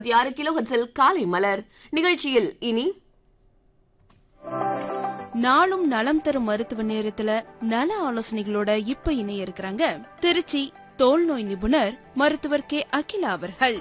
ஆறு கிலோ ஹெட்ஸில் காலை மலர் நிகழ்ச்சியில் இனி நாளும் நலம் தரும் மருத்துவ நேரத்துல நல ஆலோசனைகளோட இப்ப இணைய இருக்கிறாங்க திருச்சி தோல் நோய் நிபுணர் மருத்துவர் கே அகிலா அவர்கள்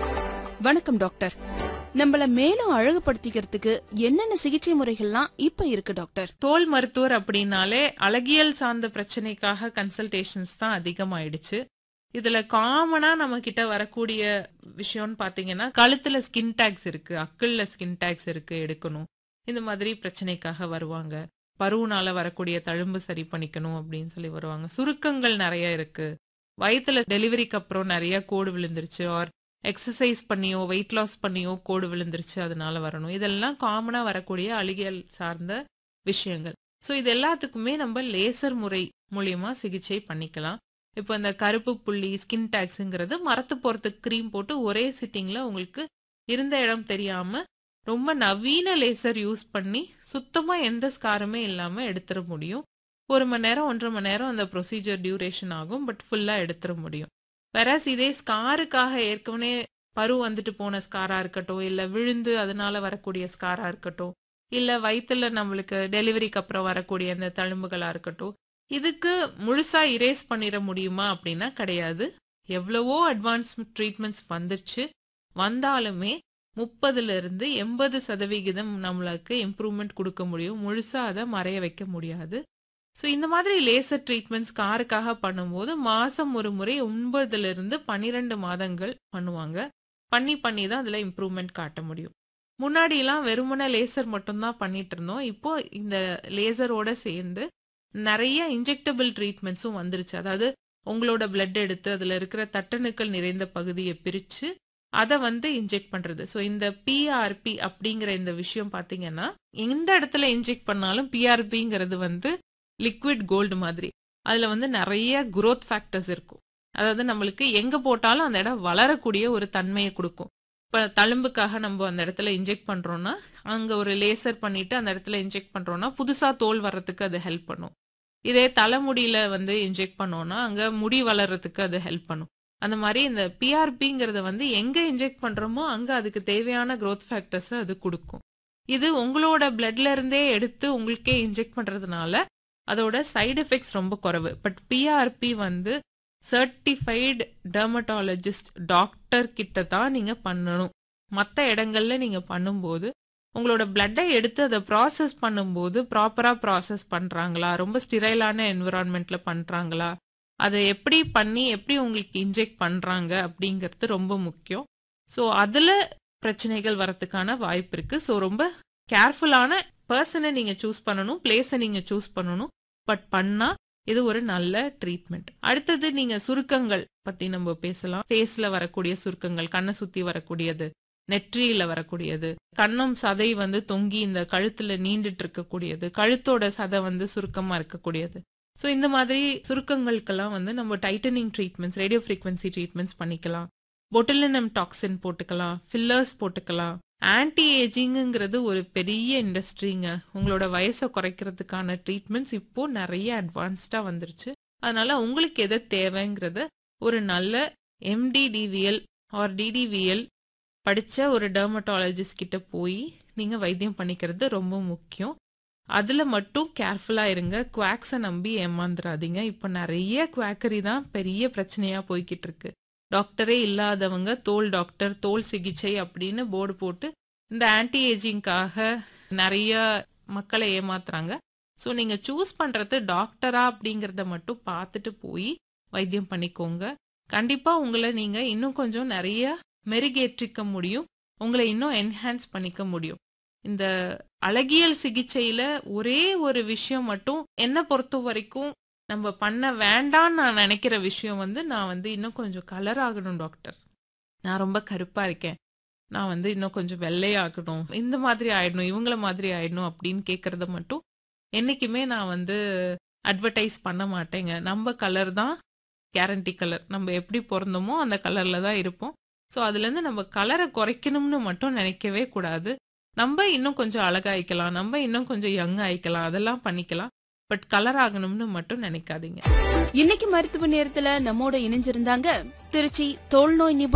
வணக்கம் டாக்டர் நம்மள மேலும் அழகுபடுத்திக்கிறதுக்கு என்னென்ன சிகிச்சை முறைகள்லாம் இப்ப இருக்கு டாக்டர் தோல் மருத்துவர் அப்படின்னாலே அழகியல் சார்ந்த பிரச்சனைக்காக கன்சல்டேஷன்ஸ் தான் அதிகமாயிடுச்சு இதுல காமனா நம்ம கிட்ட வரக்கூடிய விஷயம்னு பாத்தீங்கன்னா கழுத்துல ஸ்கின் டேக்ஸ் இருக்கு அக்கல்ல ஸ்கின் டேக்ஸ் இருக்கு எடுக்கணும் இந்த மாதிரி பிரச்சனைக்காக வருவாங்க பருவனால வரக்கூடிய தழும்பு சரி பண்ணிக்கணும் அப்படின்னு சொல்லி வருவாங்க சுருக்கங்கள் நிறைய இருக்கு வயித்துல டெலிவரிக்கு அப்புறம் நிறைய கோடு விழுந்துருச்சு ஆர் எக்ஸசைஸ் பண்ணியோ வெயிட் லாஸ் பண்ணியோ கோடு விழுந்துருச்சு அதனால வரணும் இதெல்லாம் காமனா வரக்கூடிய அழுகியல் சார்ந்த விஷயங்கள் ஸோ இது எல்லாத்துக்குமே நம்ம லேசர் முறை மூலியமா சிகிச்சை பண்ணிக்கலாம் இப்போ இந்த கருப்பு புள்ளி ஸ்கின் டேக்ஸுங்கிறது மரத்து போறதுக்கு க்ரீம் போட்டு ஒரே சிட்டிங்ல உங்களுக்கு இருந்த இடம் தெரியாம ரொம்ப நவீன லேசர் யூஸ் பண்ணி சுத்தமா எந்த ஸ்காருமே இல்லாம எடுத்துட முடியும் ஒரு மணி நேரம் ஒன்றரை மணி நேரம் அந்த ப்ரொசீஜர் டியூரேஷன் ஆகும் பட் ஃபுல்லா எடுத்துட முடியும் வெராஸ் இதே ஸ்காருக்காக ஏற்கனவே பரு வந்துட்டு போன ஸ்காரா இருக்கட்டும் இல்ல விழுந்து அதனால வரக்கூடிய ஸ்காரா இருக்கட்டும் இல்ல வயித்துல நம்மளுக்கு டெலிவரிக்கு அப்புறம் வரக்கூடிய அந்த தழும்புகளா இருக்கட்டும் இதுக்கு முழுசா இரேஸ் பண்ணிட முடியுமா அப்படின்னா கிடையாது எவ்வளவோ அட்வான்ஸ் ட்ரீட்மெண்ட்ஸ் வந்துருச்சு வந்தாலுமே முப்பதுல இருந்து எண்பது சதவிகிதம் நம்மளுக்கு இம்ப்ரூவ்மெண்ட் கொடுக்க முடியும் முழுசா அதை மறைய வைக்க முடியாது ஸோ இந்த மாதிரி லேசர் ட்ரீட்மெண்ட்ஸ் காருக்காக பண்ணும்போது மாசம் ஒரு முறை ஒன்பதுல இருந்து பன்னிரெண்டு மாதங்கள் பண்ணுவாங்க பண்ணி பண்ணி தான் அதுல இம்ப்ரூவ்மெண்ட் காட்ட முடியும் முன்னாடிலாம் வெறுமனே லேசர் மட்டும்தான் பண்ணிட்டு இருந்தோம் இப்போ இந்த லேசரோட சேர்ந்து நிறைய இன்ஜெக்டபிள் ட்ரீட்மெண்ட்ஸும் வந்துருச்சு அதாவது உங்களோட பிளட் எடுத்து அதுல இருக்கிற தட்டணுக்கள் நிறைந்த பகுதியை பிரிச்சு அதை வந்து இன்ஜெக்ட் பண்றது ஸோ இந்த பிஆர்பி அப்படிங்கிற இந்த விஷயம் பாத்தீங்கன்னா எந்த இடத்துல இன்ஜெக்ட் பண்ணாலும் பிஆர்பிங்கிறது வந்து லிக்விட் கோல்டு மாதிரி அதுல வந்து நிறைய குரோத் ஃபேக்டர்ஸ் இருக்கும் அதாவது நம்மளுக்கு எங்க போட்டாலும் அந்த இடம் வளரக்கூடிய ஒரு தன்மையை கொடுக்கும் இப்ப தழும்புக்காக நம்ம அந்த இடத்துல இன்ஜெக்ட் பண்றோம்னா அங்க ஒரு லேசர் பண்ணிட்டு அந்த இடத்துல இன்ஜெக்ட் பண்றோம்னா புதுசா தோல் வர்றதுக்கு அது ஹெல்ப் பண்ணும் இதே தலைமுடியில வந்து இன்ஜெக்ட் பண்ணோம்னா அங்க முடி வளர்றதுக்கு அது ஹெல்ப் பண்ணும் அந்த மாதிரி இந்த பிஆர்பிங்கிறத வந்து எங்க இன்ஜெக்ட் பண்றோமோ அங்க அதுக்கு தேவையான growth ஃபேக்டர்ஸ் அது கொடுக்கும் இது உங்களோட பிளட்ல இருந்தே எடுத்து உங்களுக்கே இன்ஜெக்ட் பண்றதுனால அதோட சைடு எஃபெக்ட்ஸ் ரொம்ப குறைவு பட் பிஆர்பி வந்து சர்டிஃபைடு டெர்மட்டாலஜிஸ்ட் டாக்டர் கிட்ட தான் நீங்க பண்ணணும் மற்ற இடங்கள்ல நீங்க பண்ணும்போது உங்களோட பிளட்டை எடுத்து அதை ப்ராசஸ் பண்ணும்போது ப்ராப்பரா ப்ராசஸ் பண்றாங்களா ரொம்ப ஸ்டிரைலான என்விரான்மெண்ட்ல பண்றாங்களா அதை எப்படி பண்ணி எப்படி உங்களுக்கு இன்ஜெக்ட் பண்றாங்க அப்படிங்கிறது ரொம்ப முக்கியம் ஸோ அதுல பிரச்சனைகள் வரத்துக்கான வாய்ப்பு இருக்கு ஸோ ரொம்ப கேர்ஃபுல்லான பர்சனை நீங்க சூஸ் பண்ணணும் பிளேஸை நீங்க சூஸ் பண்ணணும் பட் பண்ணா இது ஒரு நல்ல ட்ரீட்மெண்ட் அடுத்தது நீங்க சுருக்கங்கள் பத்தி நம்ம பேசலாம் ஃபேஸ்ல வரக்கூடிய சுருக்கங்கள் கண்ணை சுத்தி வரக்கூடியது நெற்றியில வரக்கூடியது கண்ணம் சதை வந்து தொங்கி இந்த கழுத்துல நீண்டுட்டு இருக்கக்கூடியது கழுத்தோட சதை வந்து சுருக்கமா இருக்கக்கூடியது ஸோ இந்த மாதிரி சுருக்கங்களுக்கெல்லாம் வந்து நம்ம tightening treatments radio frequency treatments பண்ணிக்கலாம் பொட்டிலினம் டாக்ஸின் போட்டுக்கலாம் ஃபில்லர்ஸ் போட்டுக்கலாம் ஆன்டி ஏஜிங்கிறது ஒரு பெரிய இண்டஸ்ட்ரிங்க உங்களோட வயசை குறைக்கிறதுக்கான ட்ரீட்மெண்ட்ஸ் இப்போ நிறைய அட்வான்ஸ்டா வந்துருச்சு அதனால உங்களுக்கு எது தேவைங்கிறத ஒரு நல்ல எம்டிடிவிஎல் ஆர் டிடிவிஎல் படிச்ச ஒரு டெர்மட்டாலஜிஸ்ட் கிட்ட போய் நீங்க வைத்தியம் பண்ணிக்கிறது ரொம்ப முக்கியம் அதுல மட்டும் கேர்ஃபுல்லா இருங்க குவாக்ஸை நம்பி ஏமாந்துடாதீங்க இப்போ நிறைய குவாக்கரி தான் பெரிய பிரச்சனையா போய்கிட்டு இருக்கு டாக்டரே இல்லாதவங்க தோல் டாக்டர் தோல் சிகிச்சை அப்படின்னு போர்டு போட்டு இந்த ஆன்டி ஏஜிங்காக நிறைய மக்களை ஏமாத்துறாங்க ஸோ நீங்க சூஸ் பண்றது டாக்டரா அப்படிங்கறத மட்டும் பார்த்துட்டு போய் வைத்தியம் பண்ணிக்கோங்க கண்டிப்பா உங்களை நீங்க இன்னும் கொஞ்சம் நிறைய மெருகேற்றிக்க முடியும் உங்களை இன்னும் என்ஹான்ஸ் பண்ணிக்க முடியும் இந்த அழகியல் சிகிச்சையில ஒரே ஒரு விஷயம் மட்டும் என்ன பொறுத்த வரைக்கும் நம்ம பண்ண வேண்டாம்னு நான் நினைக்கிற விஷயம் வந்து நான் வந்து இன்னும் கொஞ்சம் கலர் ஆகணும் டாக்டர் நான் ரொம்ப கருப்பா இருக்கேன் நான் வந்து இன்னும் கொஞ்சம் வெள்ளையாகணும் இந்த மாதிரி ஆயிடணும் இவங்கள மாதிரி ஆயிடணும் அப்படின்னு கேட்கறத மட்டும் என்னைக்குமே நான் வந்து அட்வர்டைஸ் பண்ண மாட்டேங்க நம்ம கலர் தான் கேரண்டி கலர் நம்ம எப்படி பிறந்தோமோ அந்த கலர்ல தான் இருப்போம் ஸோ அதுலேருந்து நம்ம கலரை குறைக்கணும்னு மட்டும் நினைக்கவே கூடாது நம்ம இன்னும் கொஞ்சம் அழகாயிக்கலாம் நம்ம இன்னும் கொஞ்சம் யங் ஆயிக்கலாம் அதெல்லாம் பண்ணிக்கலாம் பட் கலர் ஆகணும்னு மட்டும் நினைக்காதீங்க இன்னைக்கு மருத்துவ நேரத்துல நம்மோட இணைஞ்சிருந்தாங்க திருச்சி தோல் நோய் நிபுணர்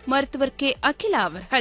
மருத்துவர் கே அகிலா அவர்கள்